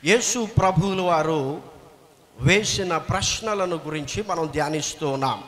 యేసు ప్రభువుల వారు వేసిన ప్రశ్నలను గురించి మనం ధ్యానిస్తూ ఉన్నాం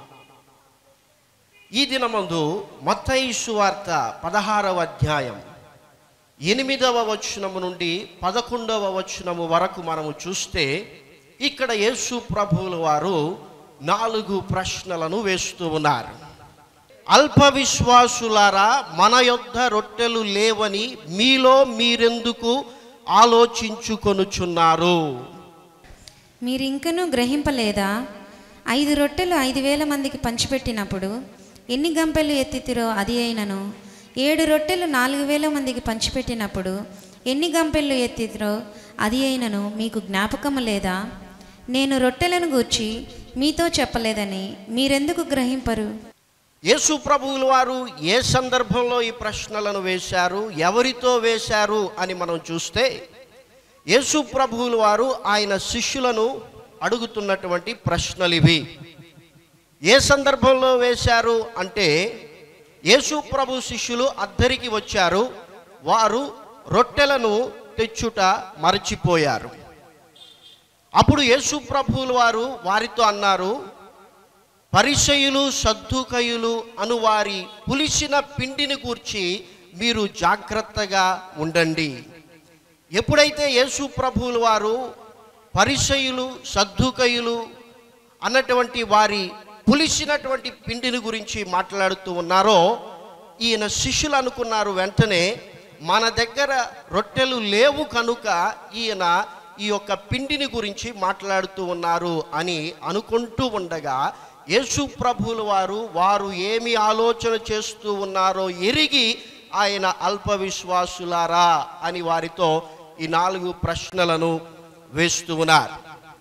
ఈ దినమందు మత్తయి సువార్త పదహారవ అధ్యాయం ఎనిమిదవ వచనము నుండి పదకొండవ వచనము వరకు మనము చూస్తే ఇక్కడ యేసు ప్రభువుల వారు నాలుగు ప్రశ్నలను వేస్తూ ఉన్నారు అల్ప విశ్వాసులారా మన యొద్ద రొట్టెలు లేవని మీలో మీరెందుకు ఆలోచించుకొనుచున్నారు మీరింకనూ గ్రహింపలేదా ఐదు రొట్టెలు ఐదు వేల మందికి పంచిపెట్టినప్పుడు ఎన్ని గంపెలు ఎత్తితిరో అది అయినను ఏడు రొట్టెలు నాలుగు వేల మందికి పంచిపెట్టినప్పుడు ఎన్ని గంపెళ్ళు ఎత్తితిరో అది అయినను మీకు జ్ఞాపకము లేదా నేను రొట్టెలను గూర్చి మీతో చెప్పలేదని మీరెందుకు గ్రహింపరు యేసు ప్రభువుల వారు ఏ సందర్భంలో ఈ ప్రశ్నలను వేశారు ఎవరితో వేశారు అని మనం చూస్తే యేసు ప్రభువుల వారు ఆయన శిష్యులను అడుగుతున్నటువంటి ప్రశ్నలు ఇవి ఏ సందర్భంలో వేశారు అంటే యేసు ప్రభు శిష్యులు అద్దరికి వచ్చారు వారు రొట్టెలను తెచ్చుట మరచిపోయారు అప్పుడు యేసు ప్రభువుల వారు వారితో అన్నారు పరిసయులు సద్దుకయులు అను వారి పులిసిన పిండిని గూర్చి మీరు జాగ్రత్తగా ఉండండి ఎప్పుడైతే యేసు ప్రభువుల వారు పరిసయులు సద్దుకయులు అన్నటువంటి వారి పులిసినటువంటి పిండిని గురించి మాట్లాడుతూ ఉన్నారో ఈయన శిష్యులు అనుకున్నారు వెంటనే మన దగ్గర రొట్టెలు లేవు కనుక ఈయన ఈ యొక్క పిండిని గురించి మాట్లాడుతూ ఉన్నారు అని అనుకుంటూ ఉండగా యేసు ప్రభువుల వారు వారు ఏమి ఆలోచన చేస్తూ ఉన్నారో ఎరిగి ఆయన అల్ప విశ్వాసులారా అని వారితో ఈ నాలుగు ప్రశ్నలను వేస్తూ ఉన్నారు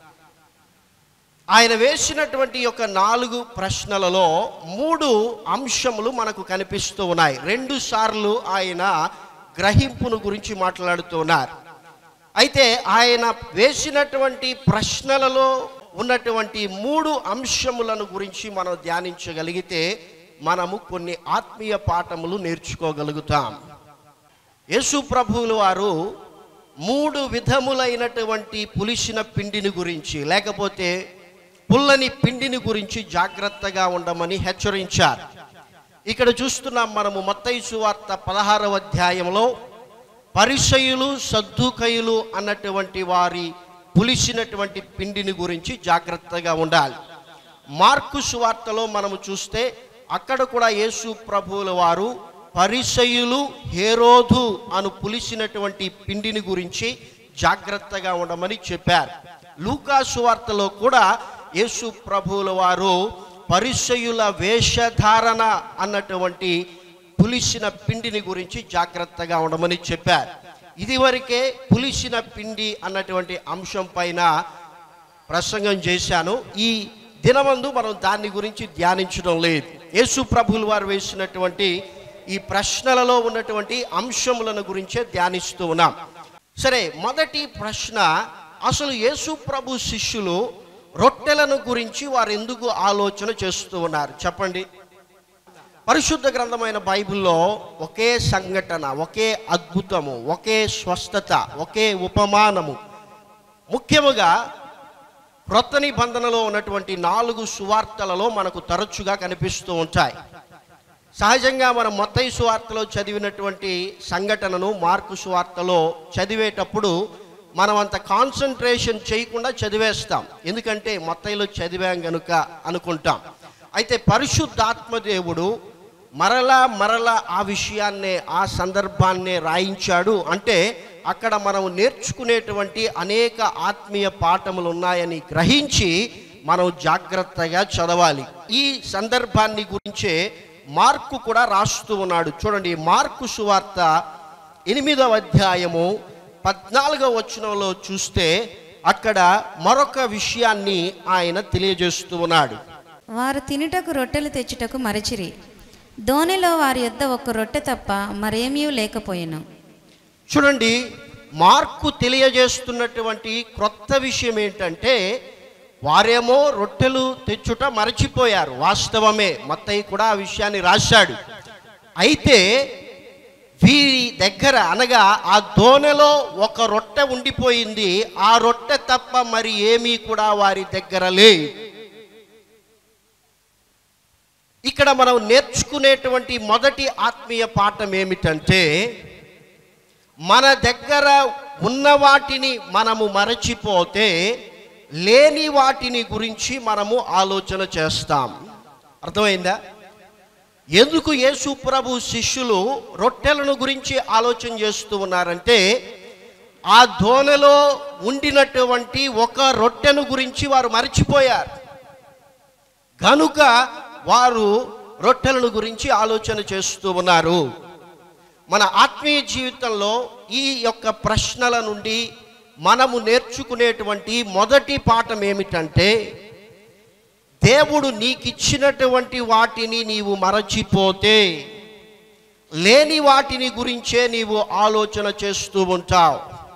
ఆయన వేసినటువంటి యొక్క నాలుగు ప్రశ్నలలో మూడు అంశములు మనకు కనిపిస్తూ ఉన్నాయి రెండు సార్లు ఆయన గ్రహింపును గురించి మాట్లాడుతూ ఉన్నారు అయితే ఆయన వేసినటువంటి ప్రశ్నలలో ఉన్నటువంటి మూడు అంశములను గురించి మనం ధ్యానించగలిగితే మనము కొన్ని ఆత్మీయ పాఠములు నేర్చుకోగలుగుతాం యేసు ప్రభువులు వారు మూడు విధములైనటువంటి పులిసిన పిండిని గురించి లేకపోతే పుల్లని పిండిని గురించి జాగ్రత్తగా ఉండమని హెచ్చరించారు ఇక్కడ చూస్తున్నాం మనము మత్తయి సువార్త పదహారవ అధ్యాయంలో పరిసయులు సద్దుకయులు అన్నటువంటి వారి పులిసినటువంటి పిండిని గురించి జాగ్రత్తగా ఉండాలి మార్కు సువార్తలో మనము చూస్తే అక్కడ కూడా యేసు ప్రభువుల వారు పరిసయులు హేరోధు అను పులిసినటువంటి పిండిని గురించి జాగ్రత్తగా ఉండమని చెప్పారు లూకా సువార్తలో కూడా యేసు ప్రభువుల వారు పరిసయుల వేషధారణ అన్నటువంటి పులిసిన పిండిని గురించి జాగ్రత్తగా ఉండమని చెప్పారు ఇదివరకే పులిసిన పిండి అన్నటువంటి అంశం పైన ప్రసంగం చేశాను ఈ దినమందు మనం దాని గురించి ధ్యానించడం లేదు యేసు ప్రభులు వారు వేసినటువంటి ఈ ప్రశ్నలలో ఉన్నటువంటి అంశములను గురించే ధ్యానిస్తూ ఉన్నాం సరే మొదటి ప్రశ్న అసలు యేసు ప్రభు శిష్యులు రొట్టెలను గురించి వారు ఎందుకు ఆలోచన చేస్తూ ఉన్నారు చెప్పండి పరిశుద్ధ గ్రంథమైన బైబిల్లో ఒకే సంఘటన ఒకే అద్భుతము ఒకే స్వస్థత ఒకే ఉపమానము ముఖ్యముగా క్రొత్త నిబంధనలో ఉన్నటువంటి నాలుగు సువార్తలలో మనకు తరచుగా కనిపిస్తూ ఉంటాయి సహజంగా మనం మొత్తయి సువార్తలో చదివినటువంటి సంఘటనను మార్కు సువార్తలో చదివేటప్పుడు మనం అంత కాన్సన్ట్రేషన్ చేయకుండా చదివేస్తాం ఎందుకంటే మొత్తయిలో చదివాం గనుక అనుకుంటాం అయితే పరిశుద్ధాత్మ దేవుడు మరలా మరలా ఆ విషయాన్నే ఆ సందర్భాన్నే రాయించాడు అంటే అక్కడ మనం నేర్చుకునేటువంటి అనేక ఆత్మీయ పాఠములు ఉన్నాయని గ్రహించి మనం జాగ్రత్తగా చదవాలి ఈ సందర్భాన్ని గురించే మార్కు కూడా రాస్తూ ఉన్నాడు చూడండి మార్కు సువార్త ఎనిమిదవ అధ్యాయము పద్నాలుగవ వచనంలో చూస్తే అక్కడ మరొక విషయాన్ని ఆయన తెలియజేస్తూ ఉన్నాడు వారు తినుటకు రొట్టెలు తెచ్చుటకు మరచిరి దోణిలో వారి యొద్ద ఒక రొట్టె తప్ప మరేమీ లేకపోయెను చూడండి మార్కు తెలియజేస్తున్నటువంటి క్రొత్త విషయం ఏంటంటే వారేమో రొట్టెలు తెచ్చుట మరచిపోయారు వాస్తవమే మత్తయ్య కూడా ఆ విషయాన్ని రాశాడు అయితే వీరి దగ్గర అనగా ఆ దోనెలో ఒక రొట్టె ఉండిపోయింది ఆ రొట్టె తప్ప మరి ఏమీ కూడా వారి దగ్గర లేదు ఇక్కడ మనం నేర్చుకునేటువంటి మొదటి ఆత్మీయ పాఠం ఏమిటంటే మన దగ్గర ఉన్న వాటిని మనము మరచిపోతే లేని వాటిని గురించి మనము ఆలోచన చేస్తాం అర్థమైందా ఎందుకు యేసు ప్రభు శిష్యులు రొట్టెలను గురించి ఆలోచన చేస్తూ ఉన్నారంటే ఆ దోనెలో ఉండినటువంటి ఒక రొట్టెను గురించి వారు మర్చిపోయారు కనుక వారు రొట్టెలను గురించి ఆలోచన చేస్తూ ఉన్నారు మన ఆత్మీయ జీవితంలో ఈ యొక్క ప్రశ్నల నుండి మనము నేర్చుకునేటువంటి మొదటి పాఠం ఏమిటంటే దేవుడు నీకిచ్చినటువంటి వాటిని నీవు మరచిపోతే లేని వాటిని గురించే నీవు ఆలోచన చేస్తూ ఉంటావు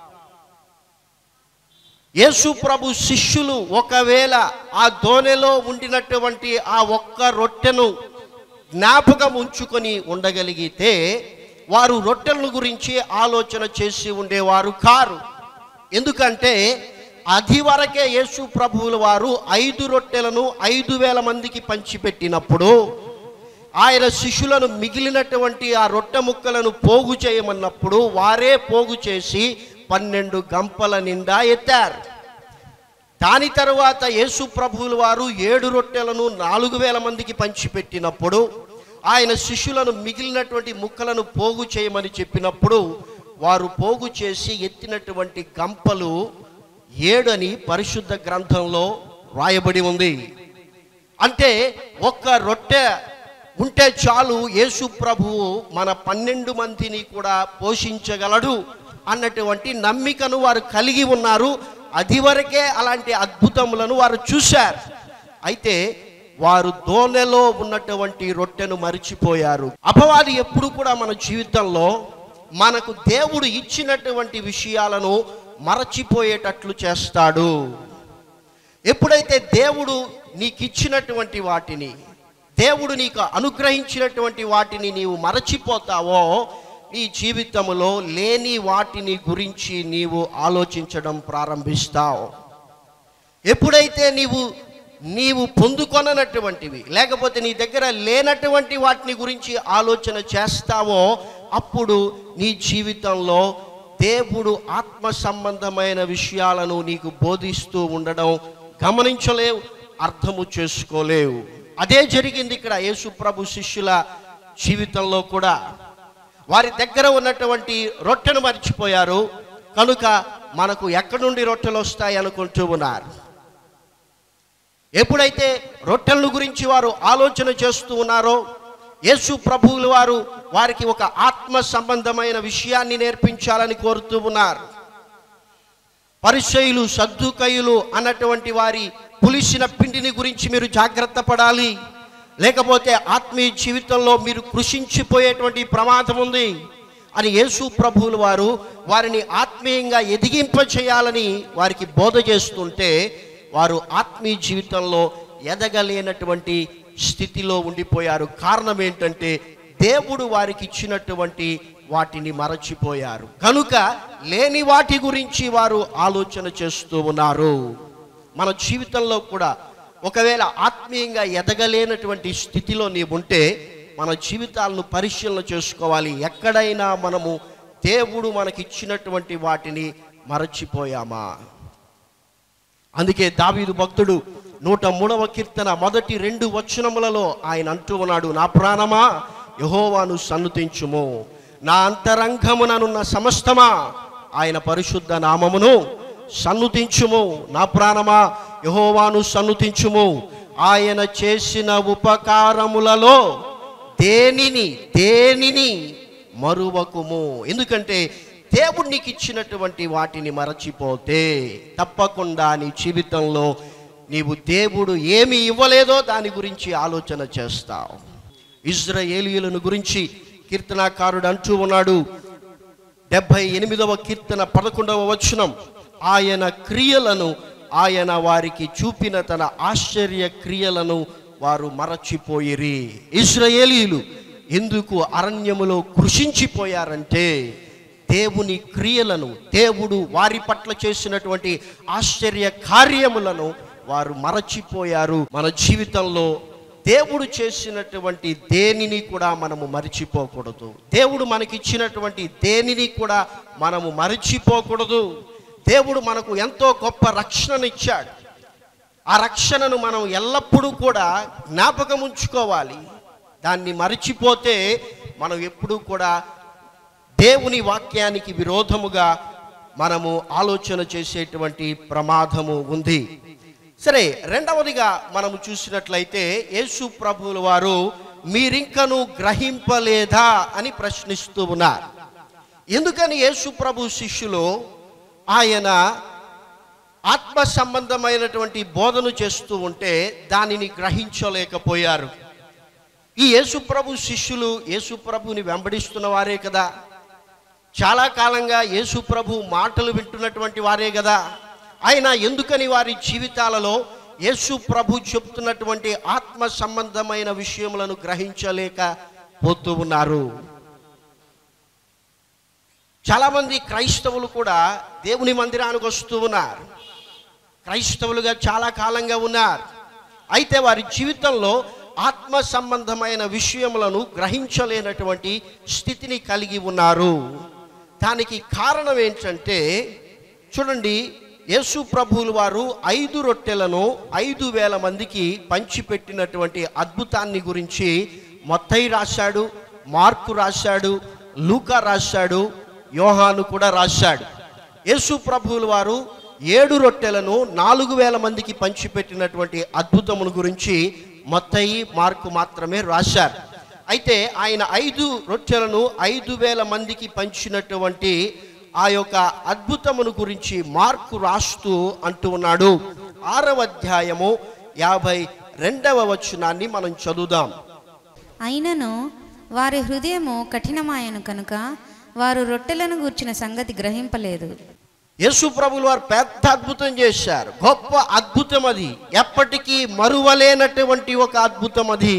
యేసు ప్రభు శిష్యులు ఒకవేళ ఆ దోనెలో ఉండినటువంటి ఆ ఒక్క రొట్టెను జ్ఞాపకం ఉంచుకొని ఉండగలిగితే వారు రొట్టెలను గురించి ఆలోచన చేసి ఉండేవారు కారు ఎందుకంటే అది వరకే యేసు ప్రభువుల వారు ఐదు రొట్టెలను ఐదు వేల మందికి పంచిపెట్టినప్పుడు ఆయన శిష్యులను మిగిలినటువంటి ఆ రొట్టె ముక్కలను పోగు చేయమన్నప్పుడు వారే పోగు చేసి పన్నెండు గంపల నిండా ఎత్తారు దాని తరువాత యేసు ప్రభువుల వారు ఏడు రొట్టెలను నాలుగు వేల మందికి పంచిపెట్టినప్పుడు ఆయన శిష్యులను మిగిలినటువంటి ముక్కలను పోగు చేయమని చెప్పినప్పుడు వారు పోగు చేసి ఎత్తినటువంటి గంపలు ఏడని పరిశుద్ధ గ్రంథంలో రాయబడి ఉంది అంటే ఒక్క రొట్టె ఉంటే చాలు యేసు ప్రభువు మన పన్నెండు మందిని కూడా పోషించగలడు అన్నటువంటి నమ్మికను వారు కలిగి ఉన్నారు అది వరకే అలాంటి అద్భుతములను వారు చూశారు అయితే వారు దోనెలో ఉన్నటువంటి రొట్టెను మరిచిపోయారు అపవాది ఎప్పుడు కూడా మన జీవితంలో మనకు దేవుడు ఇచ్చినటువంటి విషయాలను మరచిపోయేటట్లు చేస్తాడు ఎప్పుడైతే దేవుడు నీకు ఇచ్చినటువంటి వాటిని దేవుడు నీకు అనుగ్రహించినటువంటి వాటిని నీవు మరచిపోతావో నీ జీవితంలో లేని వాటిని గురించి నీవు ఆలోచించడం ప్రారంభిస్తావు ఎప్పుడైతే నీవు నీవు పొందుకొననటువంటివి లేకపోతే నీ దగ్గర లేనటువంటి వాటిని గురించి ఆలోచన చేస్తావో అప్పుడు నీ జీవితంలో దేవుడు ఆత్మ సంబంధమైన విషయాలను నీకు బోధిస్తూ ఉండడం గమనించలేవు అర్థము చేసుకోలేవు అదే జరిగింది ఇక్కడ యేసు ప్రభు శిష్యుల జీవితంలో కూడా వారి దగ్గర ఉన్నటువంటి రొట్టెను మర్చిపోయారు కనుక మనకు ఎక్కడి నుండి రొట్టెలు వస్తాయి అనుకుంటూ ఉన్నారు ఎప్పుడైతే రొట్టెల గురించి వారు ఆలోచన చేస్తూ ఉన్నారో యేసు ప్రభువులు వారు వారికి ఒక ఆత్మ సంబంధమైన విషయాన్ని నేర్పించాలని కోరుతూ ఉన్నారు పరిచయులు సద్దుకయులు అన్నటువంటి వారి పులిసిన పిండిని గురించి మీరు జాగ్రత్త పడాలి లేకపోతే ఆత్మీయ జీవితంలో మీరు కృషించిపోయేటువంటి ప్రమాదం ఉంది అని యేసు ప్రభువులు వారు వారిని ఆత్మీయంగా ఎదిగింప చేయాలని వారికి బోధ చేస్తుంటే వారు ఆత్మీయ జీవితంలో ఎదగలేనటువంటి స్థితిలో ఉండిపోయారు కారణం ఏంటంటే దేవుడు వారికి ఇచ్చినటువంటి వాటిని మరచిపోయారు కనుక లేని వాటి గురించి వారు ఆలోచన చేస్తూ ఉన్నారు మన జీవితంలో కూడా ఒకవేళ ఆత్మీయంగా ఎదగలేనటువంటి స్థితిలో నీవు ఉంటే మన జీవితాలను పరిశీలన చేసుకోవాలి ఎక్కడైనా మనము దేవుడు మనకిచ్చినటువంటి వాటిని మరచిపోయామా అందుకే దావీదు భక్తుడు నూట మూడవ కీర్తన మొదటి రెండు వచనములలో ఆయన అంటూ ఉన్నాడు నా ప్రాణమా యహోవాను సన్నుతించుము నా అంతరంగముననున్న సమస్తమా ఆయన పరిశుద్ధ నామమును సన్నుతించుము నా ప్రాణమా యహోవాను సన్నుతించుము ఆయన చేసిన ఉపకారములలో దేనిని దేనిని మరువకుము ఎందుకంటే దేవుడు నీకు ఇచ్చినటువంటి వాటిని మరచిపోతే తప్పకుండా నీ జీవితంలో నీవు దేవుడు ఏమి ఇవ్వలేదో దాని గురించి ఆలోచన చేస్తావు ఇజ్రాయేలీయులను గురించి కీర్తనాకారుడు అంటూ ఉన్నాడు డెబ్భై ఎనిమిదవ కీర్తన పదకొండవ వచనం ఆయన క్రియలను ఆయన వారికి చూపిన తన ఆశ్చర్య క్రియలను వారు మరచిపోయిరి ఇస్రాయేలీలు ఎందుకు అరణ్యములో కృషించిపోయారంటే దేవుని క్రియలను దేవుడు వారి పట్ల చేసినటువంటి ఆశ్చర్య కార్యములను వారు మరచిపోయారు మన జీవితంలో దేవుడు చేసినటువంటి దేనిని కూడా మనము మరిచిపోకూడదు దేవుడు మనకిచ్చినటువంటి దేనిని కూడా మనము మరిచిపోకూడదు దేవుడు మనకు ఎంతో గొప్ప రక్షణనిచ్చాడు ఆ రక్షణను మనం ఎల్లప్పుడూ కూడా జ్ఞాపకం ఉంచుకోవాలి దాన్ని మరిచిపోతే మనం ఎప్పుడూ కూడా దేవుని వాక్యానికి విరోధముగా మనము ఆలోచన చేసేటువంటి ప్రమాదము ఉంది సరే రెండవదిగా మనము చూసినట్లయితే యేసు ప్రభువుల వారు మీరింకను గ్రహింపలేదా అని ప్రశ్నిస్తూ ఉన్నారు ఎందుకని యేసు ప్రభు శిష్యులు ఆయన ఆత్మ సంబంధమైనటువంటి బోధను చేస్తూ ఉంటే దానిని గ్రహించలేకపోయారు ఈ యేసుప్రభు శిష్యులు యేసుప్రభుని వెంబడిస్తున్న వారే కదా చాలా కాలంగా యేసుప్రభు మాటలు వింటున్నటువంటి వారే కదా ఆయన ఎందుకని వారి జీవితాలలో యేసు ప్రభు చెప్తున్నటువంటి ఆత్మ సంబంధమైన విషయములను గ్రహించలేక పోతూ ఉన్నారు చాలామంది క్రైస్తవులు కూడా దేవుని మందిరానికి వస్తూ ఉన్నారు క్రైస్తవులుగా చాలా కాలంగా ఉన్నారు అయితే వారి జీవితంలో ఆత్మ సంబంధమైన విషయములను గ్రహించలేనటువంటి స్థితిని కలిగి ఉన్నారు దానికి కారణం ఏంటంటే చూడండి యేసు ప్రభువులు వారు ఐదు రొట్టెలను ఐదు వేల మందికి పంచిపెట్టినటువంటి అద్భుతాన్ని గురించి మొత్తయి రాశాడు మార్కు రాశాడు లూకా రాశాడు యోహాను కూడా రాశాడు యేసు ప్రభువులు వారు ఏడు రొట్టెలను నాలుగు వేల మందికి పంచిపెట్టినటువంటి అద్భుతమును గురించి మొత్తయి మార్కు మాత్రమే రాశారు అయితే ఆయన ఐదు రొట్టెలను ఐదు వేల మందికి పంచినటువంటి ఆ యొక్క అద్భుతమును గురించి మార్కు రాస్తూ అంటూ ఉన్నాడు ఆరవ అధ్యాయము యాభై రెండవ వచనాన్ని మనం చదువుదాం అయినను వారి హృదయము కఠినమాయను కనుక వారు రొట్టెలను గూర్చిన సంగతి గ్రహింపలేదు యేసు ప్రభులు వారు పెద్ద అద్భుతం చేశారు గొప్ప అద్భుతం అది ఎప్పటికీ మరువలేనటువంటి ఒక అద్భుతం అది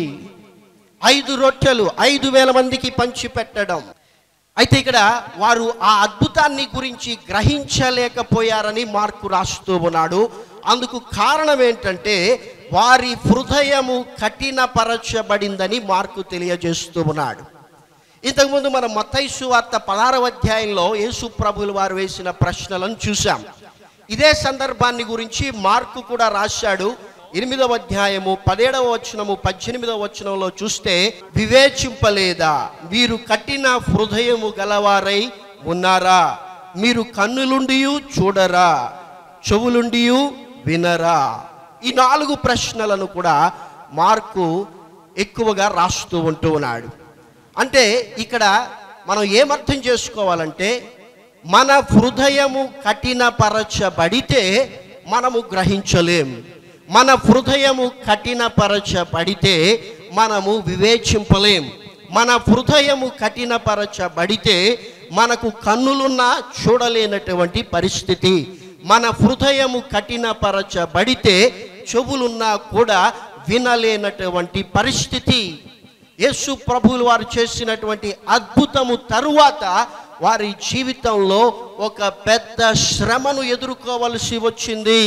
ఐదు రొట్టెలు ఐదు వేల మందికి పంచి పెట్టడం అయితే ఇక్కడ వారు ఆ అద్భుతాన్ని గురించి గ్రహించలేకపోయారని మార్కు రాస్తూ ఉన్నాడు అందుకు కారణం ఏంటంటే వారి హృదయము కఠినపరచబడిందని మార్కు తెలియజేస్తూ ఉన్నాడు ఇంతకుముందు మనం మత్తైసు వార్త పదారవ అధ్యాయంలో యేసు ప్రభులు వారు వేసిన ప్రశ్నలను చూశాం ఇదే సందర్భాన్ని గురించి మార్కు కూడా రాశాడు ఎనిమిదవ అధ్యాయము పదేడవ వచనము పద్దెనిమిదవ వచనంలో చూస్తే వివేచింపలేదా మీరు కఠిన హృదయము గలవారై ఉన్నారా మీరు కన్నులుండి చూడరా చెవులుండి వినరా ఈ నాలుగు ప్రశ్నలను కూడా మార్కు ఎక్కువగా రాస్తూ ఉంటూ ఉన్నాడు అంటే ఇక్కడ మనం ఏమర్థం చేసుకోవాలంటే మన హృదయము కఠినపరచబడితే మనము గ్రహించలేం మన హృదయము కఠినపరచబడితే మనము వివేచింపలేం మన హృదయము కఠినపరచబడితే మనకు కన్నులున్నా చూడలేనటువంటి పరిస్థితి మన హృదయము కఠినపరచబడితే చెవులున్నా కూడా వినలేనటువంటి పరిస్థితి యేసు ప్రభువులు వారు చేసినటువంటి అద్భుతము తరువాత వారి జీవితంలో ఒక పెద్ద శ్రమను ఎదుర్కోవలసి వచ్చింది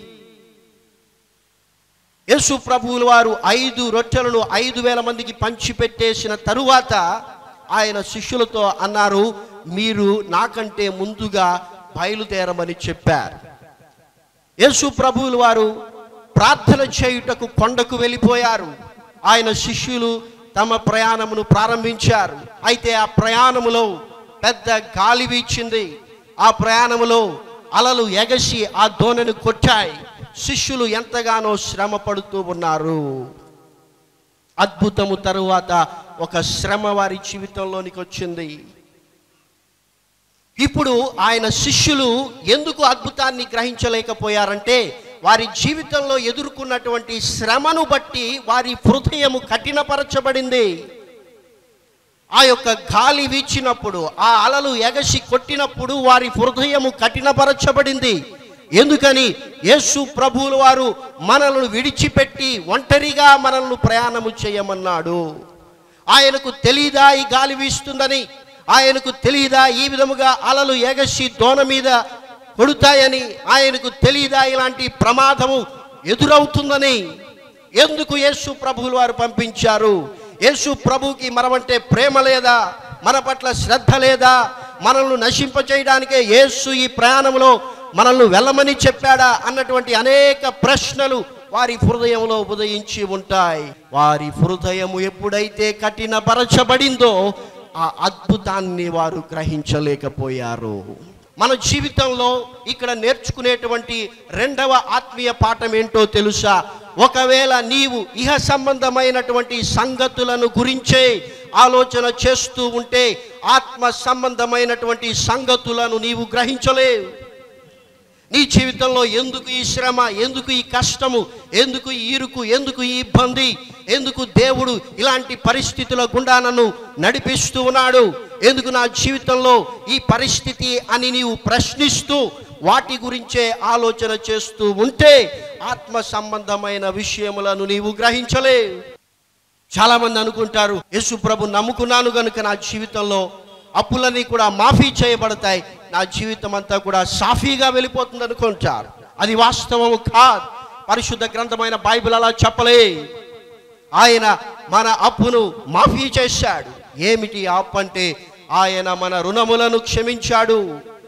యేసు ప్రభువులు వారు ఐదు రొట్టెలను ఐదు వేల మందికి పంచిపెట్టేసిన తరువాత ఆయన శిష్యులతో అన్నారు మీరు నాకంటే ముందుగా బయలుదేరమని చెప్పారు యేసు ప్రభువులు వారు ప్రార్థన చేయుటకు కొండకు వెళ్ళిపోయారు ఆయన శిష్యులు తమ ప్రయాణమును ప్రారంభించారు అయితే ఆ ప్రయాణములో పెద్ద గాలి వీచింది ఆ ప్రయాణములో అలలు ఎగసి ఆ దోణను కొట్టాయి శిష్యులు ఎంతగానో శ్రమ పడుతూ ఉన్నారు అద్భుతము తరువాత ఒక శ్రమ వారి జీవితంలోనికి వచ్చింది ఇప్పుడు ఆయన శిష్యులు ఎందుకు అద్భుతాన్ని గ్రహించలేకపోయారంటే వారి జీవితంలో ఎదుర్కొన్నటువంటి శ్రమను బట్టి వారి హృదయము కఠినపరచబడింది ఆ యొక్క గాలి వీచినప్పుడు ఆ అలలు ఎగసి కొట్టినప్పుడు వారి హృదయము కఠినపరచబడింది ఎందుకని యేసు ప్రభువుల వారు మనల్ని విడిచిపెట్టి ఒంటరిగా మనల్ని ప్రయాణము చేయమన్నాడు ఆయనకు తెలీదా ఈ గాలి వీస్తుందని ఆయనకు తెలియదా ఈ విధముగా అలలు ఎగసి దోన మీద కొడుతాయని ఆయనకు తెలియదా ఇలాంటి ప్రమాదము ఎదురవుతుందని ఎందుకు యేసు ప్రభువులు వారు పంపించారు యేసు ప్రభుకి మనమంటే ప్రేమ లేదా మన పట్ల శ్రద్ధ లేదా మనల్ని నశింపచేయడానికే యేసు ఈ ప్రయాణంలో మనల్ని వెళ్ళమని చెప్పాడా అన్నటువంటి అనేక ప్రశ్నలు వారి హృదయంలో ఉదయించి ఉంటాయి వారి హృదయము ఎప్పుడైతే కఠినపరచబడిందో ఆ అద్భుతాన్ని వారు గ్రహించలేకపోయారు మన జీవితంలో ఇక్కడ నేర్చుకునేటువంటి రెండవ ఆత్మీయ పాఠం ఏంటో తెలుసా ఒకవేళ నీవు ఇహ సంబంధమైనటువంటి సంగతులను గురించే ఆలోచన చేస్తూ ఉంటే ఆత్మ సంబంధమైనటువంటి సంగతులను నీవు గ్రహించలేవు నీ జీవితంలో ఎందుకు ఈ శ్రమ ఎందుకు ఈ కష్టము ఎందుకు ఈ ఇరుకు ఎందుకు ఈ ఇబ్బంది ఎందుకు దేవుడు ఇలాంటి పరిస్థితుల గుండా నన్ను నడిపిస్తూ ఉన్నాడు ఎందుకు నా జీవితంలో ఈ పరిస్థితి అని నీవు ప్రశ్నిస్తూ వాటి గురించే ఆలోచన చేస్తూ ఉంటే ఆత్మ సంబంధమైన విషయములను నీవు గ్రహించలే చాలా మంది అనుకుంటారు యేసు ప్రభు నమ్ముకున్నాను గనుక నా జీవితంలో అప్పులన్నీ కూడా మాఫీ చేయబడతాయి నా జీవితం అంతా కూడా సాఫీగా వెళ్ళిపోతుంది అనుకుంటారు అది వాస్తవము కాదు పరిశుద్ధ గ్రంథమైన బైబిల్ అలా చెప్పలే ఆయన మన అప్పును మాఫీ చేశాడు ఏమిటి ఆ అప్పు అంటే ఆయన మన రుణములను క్షమించాడు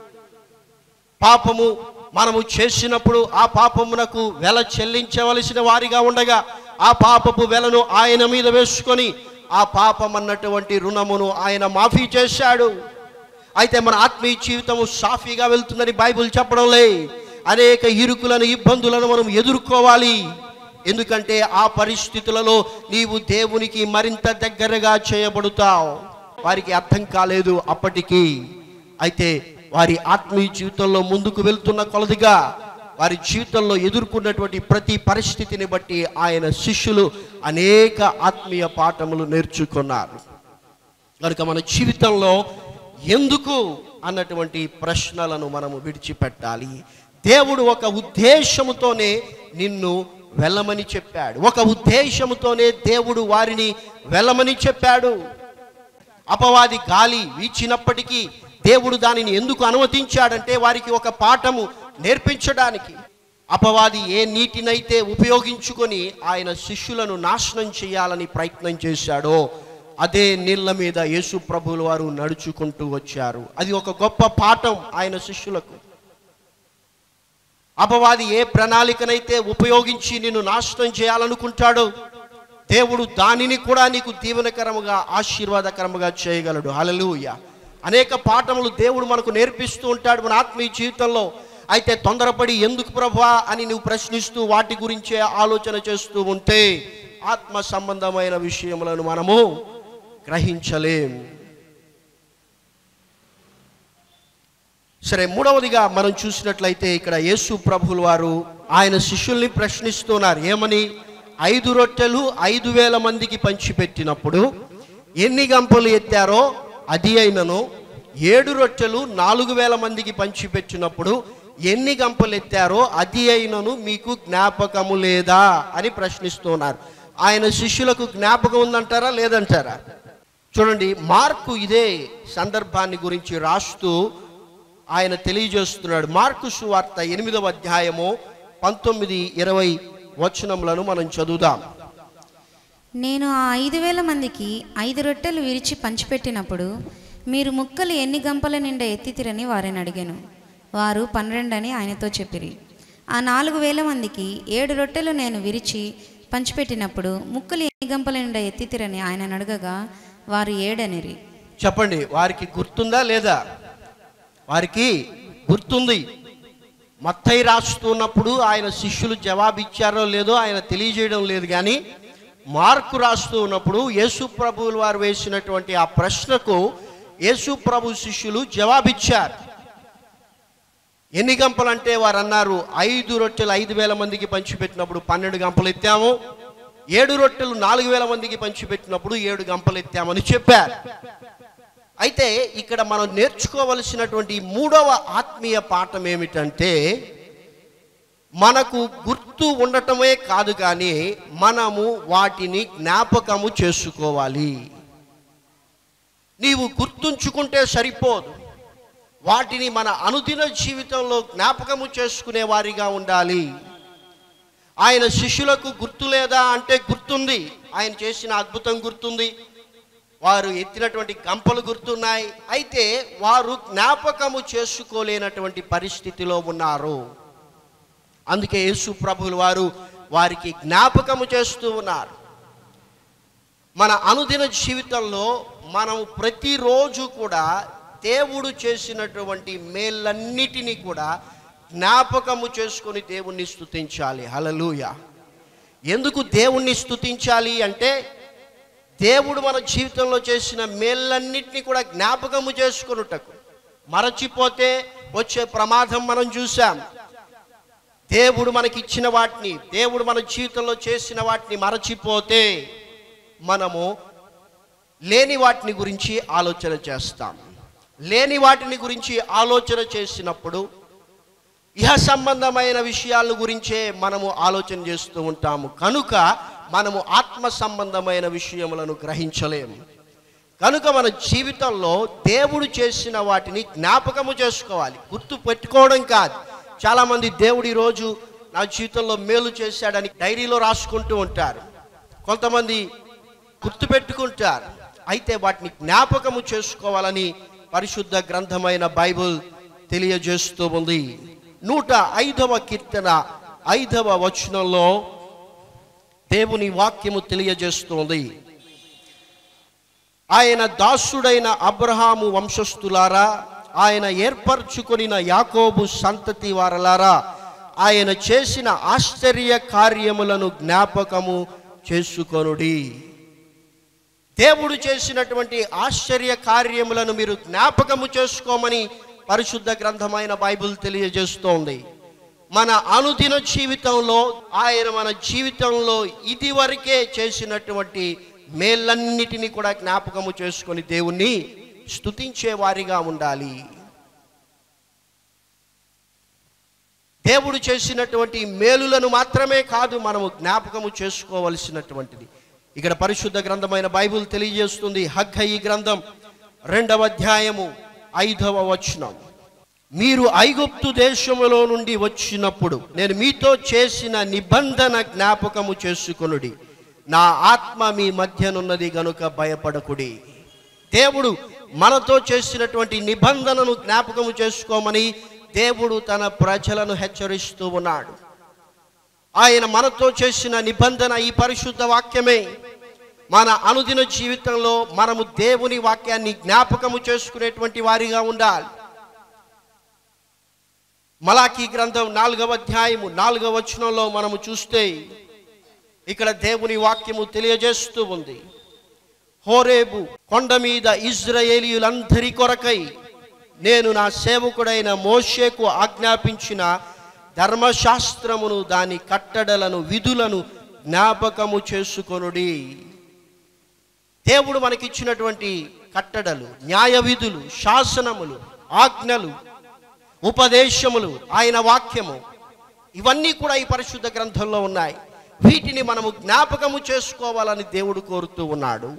పాపము మనము చేసినప్పుడు ఆ పాపమునకు వెల చెల్లించవలసిన వారిగా ఉండగా ఆ పాపపు వెలను ఆయన మీద వేసుకొని ఆ పాపం అన్నటువంటి రుణమును ఆయన మాఫీ చేశాడు అయితే మన ఆత్మీయ జీవితము సాఫీగా వెళ్తుందని బైబిల్ చెప్పడం లే అనేక ఇరుకులను ఇబ్బందులను మనం ఎదుర్కోవాలి ఎందుకంటే ఆ పరిస్థితులలో నీవు దేవునికి మరింత దగ్గరగా చేయబడుతావు వారికి అర్థం కాలేదు అప్పటికి అయితే వారి ఆత్మీయ జీవితంలో ముందుకు వెళ్తున్న కొలదిగా వారి జీవితంలో ఎదుర్కొన్నటువంటి ప్రతి పరిస్థితిని బట్టి ఆయన శిష్యులు అనేక ఆత్మీయ పాఠములు నేర్చుకున్నారు కనుక మన జీవితంలో ఎందుకు అన్నటువంటి ప్రశ్నలను మనము విడిచిపెట్టాలి దేవుడు ఒక ఉద్దేశముతోనే నిన్ను వెళ్ళమని చెప్పాడు ఒక ఉద్దేశముతోనే దేవుడు వారిని వెళ్ళమని చెప్పాడు అపవాది గాలి వీచినప్పటికీ దేవుడు దానిని ఎందుకు అనుమతించాడంటే వారికి ఒక పాఠము నేర్పించడానికి అపవాది ఏ నీటినైతే ఉపయోగించుకొని ఆయన శిష్యులను నాశనం చేయాలని ప్రయత్నం చేశాడో అదే నీళ్ళ మీద యేసు ప్రభువుల వారు నడుచుకుంటూ వచ్చారు అది ఒక గొప్ప పాఠం ఆయన శిష్యులకు అపవాది ఏ ప్రణాళికనైతే ఉపయోగించి నిన్ను నాశనం చేయాలనుకుంటాడో దేవుడు దానిని కూడా నీకు దీవెనకరముగా ఆశీర్వాదకరముగా చేయగలడు హల్లెలూయా అనేక పాఠములు దేవుడు మనకు నేర్పిస్తూ ఉంటాడు మన ఆత్మీయ జీవితంలో అయితే తొందరపడి ఎందుకు ప్రభా అని నువ్వు ప్రశ్నిస్తూ వాటి గురించే ఆలోచన చేస్తూ ఉంటే ఆత్మ సంబంధమైన విషయములను మనము గ్రహించలేం సరే మూడవదిగా మనం చూసినట్లయితే ఇక్కడ యేసు ప్రభువుల వారు ఆయన శిష్యుల్ని ప్రశ్నిస్తున్నారు ఏమని ఐదు రొట్టెలు ఐదు వేల మందికి పంచిపెట్టినప్పుడు ఎన్ని గంపలు ఎత్తారో అది అయినను ఏడు రొట్టెలు నాలుగు వేల మందికి పంచిపెట్టినప్పుడు ఎన్ని గంపలు ఎత్తారో అది అయినను మీకు జ్ఞాపకము లేదా అని ప్రశ్నిస్తున్నారు ఆయన శిష్యులకు జ్ఞాపకం ఉందంటారా లేదంటారా చూడండి మార్కు ఇదే సందర్భాన్ని గురించి రాస్తూ ఆయన తెలియజేస్తున్నాడు మార్కు సువార్త ఎనిమిదవ అధ్యాయము పంతొమ్మిది ఇరవై వచనములను మనం చదువుదాం నేను ఆ ఐదు వేల మందికి ఐదు రొట్టెలు విరిచి పంచిపెట్టినప్పుడు మీరు ముక్కలు ఎన్ని గంపల నిండా ఎత్తితిరని వారిని అడిగాను వారు పన్నెండని ఆయనతో చెప్పిరి ఆ నాలుగు వేల మందికి ఏడు రొట్టెలు నేను విరిచి పంచిపెట్టినప్పుడు ముక్కలు ఎన్ని గంపల నిండా ఎత్తితిరని ఆయన అడగగా వారు ఏడనిరి చెప్పండి వారికి గుర్తుందా లేదా వారికి గుర్తుంది మత్తయి రాస్తున్నప్పుడు ఆయన శిష్యులు జవాబిచ్చారో లేదో ఆయన తెలియజేయడం లేదు కానీ మార్కు రాస్తూ ఉన్నప్పుడు యేసు ప్రభువుల వారు వేసినటువంటి ఆ ప్రశ్నకు యేసు ప్రభు శిష్యులు జవాబిచ్చారు ఎన్ని గంపలు అంటే వారు అన్నారు ఐదు రొట్టెలు ఐదు వేల మందికి పంచిపెట్టినప్పుడు పన్నెండు గంపలు ఎత్తాము ఏడు రొట్టెలు నాలుగు వేల మందికి పంచిపెట్టినప్పుడు ఏడు గంపలు ఎత్తామని చెప్పారు అయితే ఇక్కడ మనం నేర్చుకోవలసినటువంటి మూడవ ఆత్మీయ పాఠం ఏమిటంటే మనకు గుర్తు ఉండటమే కాదు కానీ మనము వాటిని జ్ఞాపకము చేసుకోవాలి నీవు గుర్తుంచుకుంటే సరిపోదు వాటిని మన అనుదిన జీవితంలో జ్ఞాపకము చేసుకునే వారిగా ఉండాలి ఆయన శిష్యులకు గుర్తు లేదా అంటే గుర్తుంది ఆయన చేసిన అద్భుతం గుర్తుంది వారు ఎత్తినటువంటి గంపలు గుర్తున్నాయి అయితే వారు జ్ఞాపకము చేసుకోలేనటువంటి పరిస్థితిలో ఉన్నారు అందుకే యేసు ప్రభులు వారు వారికి జ్ఞాపకము చేస్తూ ఉన్నారు మన అనుదిన జీవితంలో మనం ప్రతిరోజు కూడా దేవుడు చేసినటువంటి మేలన్నిటినీ కూడా జ్ఞాపకము చేసుకొని దేవుణ్ణి స్తుతించాలి హలలుయ ఎందుకు దేవుణ్ణి స్తుతించాలి అంటే దేవుడు మన జీవితంలో చేసిన మేలన్నిటినీ కూడా జ్ఞాపకము చేసుకొనుటకు మరచిపోతే వచ్చే ప్రమాదం మనం చూసాం దేవుడు మనకి ఇచ్చిన వాటిని దేవుడు మన జీవితంలో చేసిన వాటిని మరచిపోతే మనము లేని వాటిని గురించి ఆలోచన చేస్తాం లేని వాటిని గురించి ఆలోచన చేసినప్పుడు ఇహ సంబంధమైన విషయాల గురించే మనము ఆలోచన చేస్తూ ఉంటాము కనుక మనము ఆత్మ సంబంధమైన విషయములను గ్రహించలేము కనుక మన జీవితంలో దేవుడు చేసిన వాటిని జ్ఞాపకము చేసుకోవాలి గుర్తు పెట్టుకోవడం కాదు చాలామంది దేవుడు ఈరోజు నా జీవితంలో మేలు చేశాడని డైరీలో రాసుకుంటూ ఉంటారు కొంతమంది గుర్తుపెట్టుకుంటారు అయితే వాటిని జ్ఞాపకము చేసుకోవాలని పరిశుద్ధ గ్రంథమైన బైబిల్ తెలియజేస్తూ ఉంది నూట ఐదవ కీర్తన ఐదవ వచనంలో దేవుని వాక్యము తెలియజేస్తుంది ఆయన దాసుడైన అబ్రహాము వంశస్థులారా ఆయన ఏర్పరచుకొనిన యాకోబు సంతతి వారలారా ఆయన చేసిన ఆశ్చర్య కార్యములను జ్ఞాపకము చేసుకొనుడి దేవుడు చేసినటువంటి ఆశ్చర్య కార్యములను మీరు జ్ఞాపకము చేసుకోమని పరిశుద్ధ గ్రంథమైన బైబిల్ తెలియజేస్తోంది మన అనుదిన జీవితంలో ఆయన మన జీవితంలో ఇదివరకే చేసినటువంటి మేలన్నిటినీ కూడా జ్ఞాపకము చేసుకొని దేవుణ్ణి స్తుతించే వారిగా ఉండాలి దేవుడు చేసినటువంటి మేలులను మాత్రమే కాదు మనము జ్ఞాపకము చేసుకోవలసినటువంటిది ఇక్కడ పరిశుద్ధ గ్రంథమైన బైబిల్ తెలియజేస్తుంది హగ్గయి గ్రంథం రెండవ అధ్యాయము ఐదవ వచనం మీరు ఐగుప్తు దేశములో నుండి వచ్చినప్పుడు నేను మీతో చేసిన నిబంధన జ్ఞాపకము చేసుకొనుడి నా ఆత్మ మీ మధ్యనున్నది గనుక భయపడకుడి దేవుడు మనతో చేసినటువంటి నిబంధనను జ్ఞాపకము చేసుకోమని దేవుడు తన ప్రజలను హెచ్చరిస్తూ ఉన్నాడు ఆయన మనతో చేసిన నిబంధన ఈ పరిశుద్ధ వాక్యమే మన అనుదిన జీవితంలో మనము దేవుని వాక్యాన్ని జ్ఞాపకము చేసుకునేటువంటి వారిగా ఉండాలి మలాకీ గ్రంథం నాలుగవ అధ్యాయము నాలుగవ వచనంలో మనము చూస్తే ఇక్కడ దేవుని వాక్యము తెలియజేస్తూ ఉంది హోరేబు కొండ మీద ఇజ్రాయేలీయులందరి కొరకై నేను నా సేవకుడైన మోషేకు ఆజ్ఞాపించిన ధర్మశాస్త్రమును దాని కట్టడలను విధులను జ్ఞాపకము చేసుకొనుడి దేవుడు మనకిచ్చినటువంటి కట్టడలు న్యాయ విధులు శాసనములు ఆజ్ఞలు ఉపదేశములు ఆయన వాక్యము ఇవన్నీ కూడా ఈ పరిశుద్ధ గ్రంథంలో ఉన్నాయి వీటిని మనము జ్ఞాపకము చేసుకోవాలని దేవుడు కోరుతూ ఉన్నాడు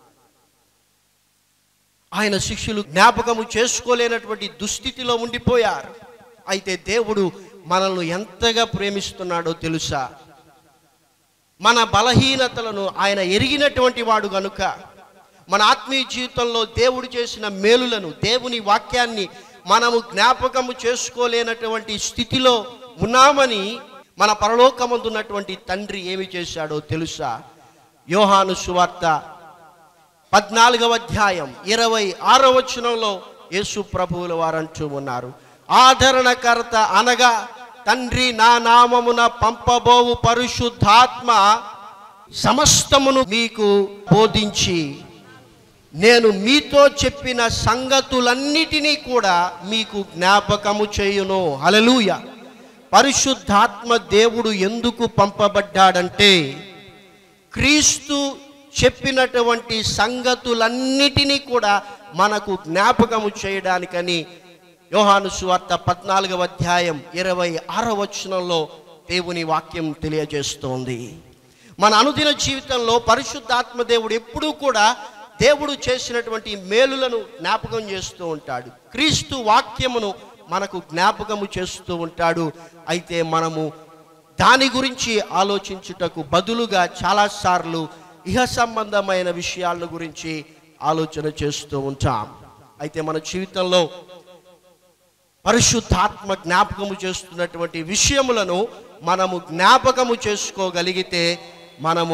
ఆయన శిష్యులు జ్ఞాపకము చేసుకోలేనటువంటి దుస్థితిలో ఉండిపోయారు అయితే దేవుడు మనల్ని ఎంతగా ప్రేమిస్తున్నాడో తెలుసా మన బలహీనతలను ఆయన ఎరిగినటువంటి వాడు గనుక మన ఆత్మీయ జీవితంలో దేవుడు చేసిన మేలులను దేవుని వాక్యాన్ని మనము జ్ఞాపకము చేసుకోలేనటువంటి స్థితిలో ఉన్నామని మన పరలోకమందున్నటువంటి తండ్రి ఏమి చేశాడో తెలుసా యోహాను సువార్త పద్నాలుగవ అధ్యాయం ఇరవై ఆరో వచనంలో యేసు ప్రభువుల వారు అంటూ ఉన్నారు ఆదరణకర్త అనగా తండ్రి నా నామమున పంపబోవు పరిశుద్ధాత్మ సమస్తమును మీకు బోధించి నేను మీతో చెప్పిన సంగతులన్నిటినీ కూడా మీకు జ్ఞాపకము చేయును హల్లెలూయా పరిశుద్ధాత్మ దేవుడు ఎందుకు పంపబడ్డాడంటే క్రీస్తు చెప్పినటువంటి సంగతులన్నిటినీ కూడా మనకు జ్ఞాపకము చేయడానికని యోహాను సువార్త పద్నాలుగవ అధ్యాయం ఇరవై ఆరో వచనంలో దేవుని వాక్యం తెలియజేస్తోంది మన అనుదిన జీవితంలో పరిశుద్ధాత్మ దేవుడు ఎప్పుడూ కూడా దేవుడు చేసినటువంటి మేలులను జ్ఞాపకం చేస్తూ ఉంటాడు క్రీస్తు వాక్యమును మనకు జ్ఞాపకము చేస్తూ ఉంటాడు అయితే మనము దాని గురించి ఆలోచించుటకు బదులుగా చాలాసార్లు ఇహ సంబంధమైన విషయాల గురించి ఆలోచన చేస్తూ ఉంటాం అయితే మన జీవితంలో పరిశుద్ధాత్మ జ్ఞాపకము చేస్తున్నటువంటి విషయములను మనము జ్ఞాపకము చేసుకోగలిగితే మనము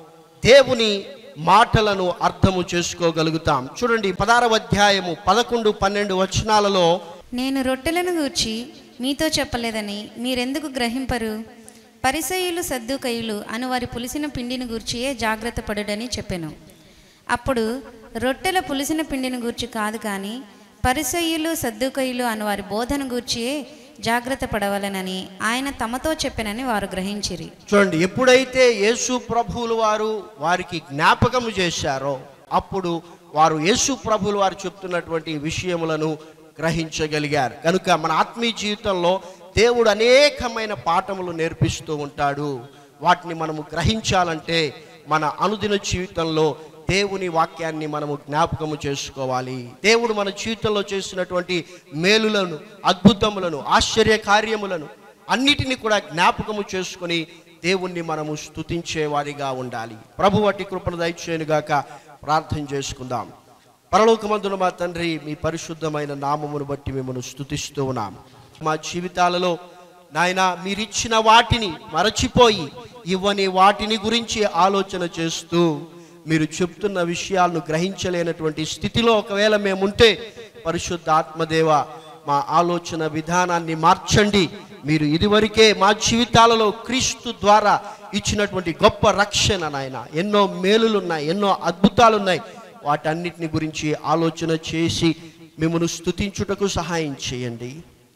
దేవుని మాటలను అర్థము చేసుకోగలుగుతాం చూడండి పదారవ అధ్యాయము పదకొండు పన్నెండు వచనాలలో నేను రొట్టెలను గూర్చి మీతో చెప్పలేదని మీరెందుకు గ్రహింపరు పరిసయులు సద్దుకయులు అను వారి పులిసిన పిండిని గూర్చియే జాగ్రత్త పడుడని చెప్పెను అప్పుడు రొట్టెల పులిసిన పిండిని గూర్చి కాదు కానీ పరిసయ్యులు సద్దుకయులు అను వారి బోధన గూర్చియే జాగ్రత్త పడవలనని ఆయన తమతో చెప్పెనని వారు గ్రహించిరి చూడండి ఎప్పుడైతే యేసు ప్రభువులు వారు వారికి జ్ఞాపకము చేశారో అప్పుడు వారు యేసు ప్రభువులు వారు చెప్తున్నటువంటి విషయములను గ్రహించగలిగారు కనుక మన ఆత్మీయ జీవితంలో దేవుడు అనేకమైన పాఠములు నేర్పిస్తూ ఉంటాడు వాటిని మనము గ్రహించాలంటే మన అనుదిన జీవితంలో దేవుని వాక్యాన్ని మనము జ్ఞాపకము చేసుకోవాలి దేవుడు మన జీవితంలో చేసినటువంటి మేలులను అద్భుతములను ఆశ్చర్య కార్యములను అన్నిటిని కూడా జ్ఞాపకము చేసుకొని దేవుణ్ణి మనము స్తుతించే వారిగా ఉండాలి ప్రభు వాటి కృపను దయచేయనుగాక ప్రార్థన చేసుకుందాం పరలోకమందున మా తండ్రి మీ పరిశుద్ధమైన నామమును బట్టి మిమ్మల్ని స్తుతిస్తూ ఉన్నాం మా జీవితాలలో నాయన మీరిచ్చిన వాటిని మరచిపోయి ఇవ్వని వాటిని గురించి ఆలోచన చేస్తూ మీరు చెప్తున్న విషయాలను గ్రహించలేనటువంటి స్థితిలో ఒకవేళ మేముంటే పరిశుద్ధ ఆత్మదేవ మా ఆలోచన విధానాన్ని మార్చండి మీరు ఇదివరకే మా జీవితాలలో క్రీస్తు ద్వారా ఇచ్చినటువంటి గొప్ప రక్షణ నాయన ఎన్నో మేలులున్నాయి ఎన్నో అద్భుతాలున్నాయి వాటన్నిటిని గురించి ఆలోచన చేసి మిమ్మల్ని స్తుతించుటకు సహాయం చేయండి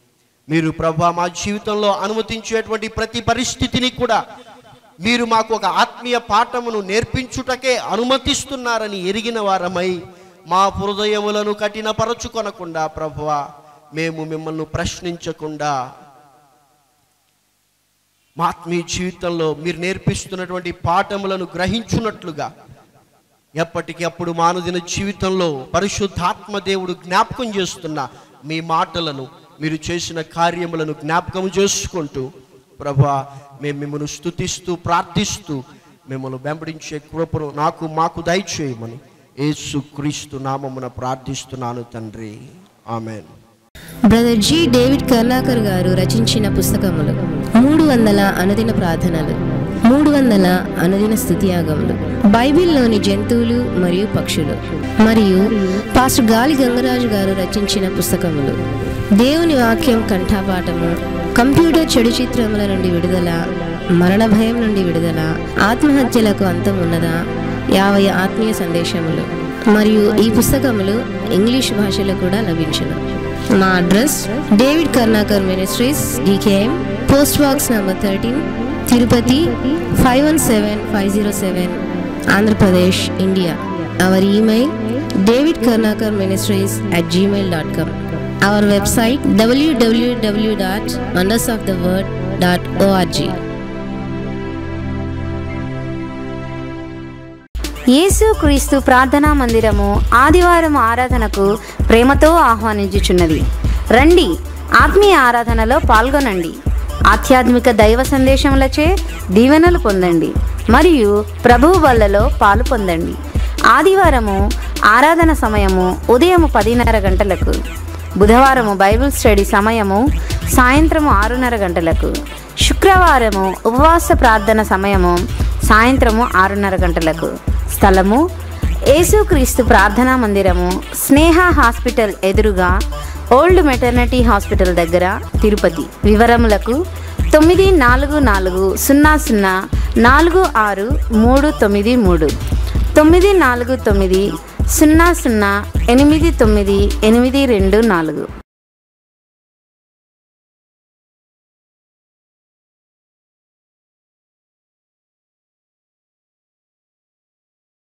మీరు ప్రభా మా జీవితంలో అనుమతించేటువంటి ప్రతి పరిస్థితిని కూడా మీరు మాకు ఒక ఆత్మీయ పాఠమును నేర్పించుటకే అనుమతిస్తున్నారని ఎరిగిన వారమై మా హృదయములను కఠినపరచుకొనకుండా ప్రభువా మేము మిమ్మల్ని ప్రశ్నించకుండా మా ఆత్మీయ జీవితంలో మీరు నేర్పిస్తున్నటువంటి పాఠములను గ్రహించున్నట్లుగా ఎప్పటికీ అప్పుడు మానదిన జీవితంలో పరిశుద్ధాత్మ దేవుడు జ్ఞాపకం చేస్తున్న మీ మాటలను మీరు చేసిన కార్యములను జ్ఞాపకం చేసుకుంటూ ప్రభా మేము మిమ్మల్ని స్తుతిస్తూ ప్రార్థిస్తూ మిమ్మల్ని వెంబడించే కృపను నాకు మాకు దయచేయమని యేసు క్రీస్తు నామమున ప్రార్థిస్తున్నాను తండ్రి amen brother G David Karnakar గారు రచించిన పుస్తకములు మూడు వందల అనుదిన ప్రార్థనలు మూడు వందల అనుదిన స్థుతియాగములు బైబిల్లోని జంతువులు మరియు పక్షులు మరియు పాస్టర్ గాలి గంగరాజు గారు రచించిన పుస్తకములు దేవుని వాక్యం కంఠాపాఠము కంప్యూటర్ చెడు చిత్రముల నుండి విడుదల మరణ భయం నుండి విడుదల ఆత్మహత్యలకు అంతం ఉన్నదా యాభై ఆత్మీయ సందేశములు మరియు ఈ పుస్తకములు ఇంగ్లీష్ భాషలో కూడా లభించును మా address David Karnakar ministries DKM post box number thirteen Tirupati five one seven five zero seven Andhra Pradesh India our email David Karnakar ministries at Gmail dot com our website డబ్ల్యూడబ్ల్యూడబ్ల్యూ dot wonders of the world dot org యేసుక్రీస్తు ప్రార్థనా మందిరము ఆదివారం ఆరాధనకు ప్రేమతో ఆహ్వానించుచున్నది రండి ఆత్మీయ ఆరాధనలో పాల్గొనండి ఆధ్యాత్మిక దైవ సందేశములచే దీవెనలు పొందండి మరియు ప్రభువు వల్లలో పాలు పొందండి ఆదివారము ఆరాధన సమయము ఉదయం పదిన్నర గంటలకు బుధవారము బైబిల్ స్టడీ సమయము సాయంత్రము ఆరున్నర గంటలకు శుక్రవారము ఉపవాస ప్రార్థన సమయము సాయంత్రము ఆరున్నర గంటలకు స్థలము యేసుక్రీస్తు ప్రార్థనా మందిరము స్నేహ హాస్పిటల్ ఎదురుగా ఓల్డ్ మెటర్నిటీ హాస్పిటల్ దగ్గర తిరుపతి వివరములకు తొమ్మిది నాలుగు నాలుగు సున్నా సున్నా నాలుగు ఆరు మూడు తొమ్మిది మూడు తొమ్మిది నాలుగు తొమ్మిది సున్నా సున్నా ఎనిమిది తొమ్మిది ఎనిమిది రెండు నాలుగు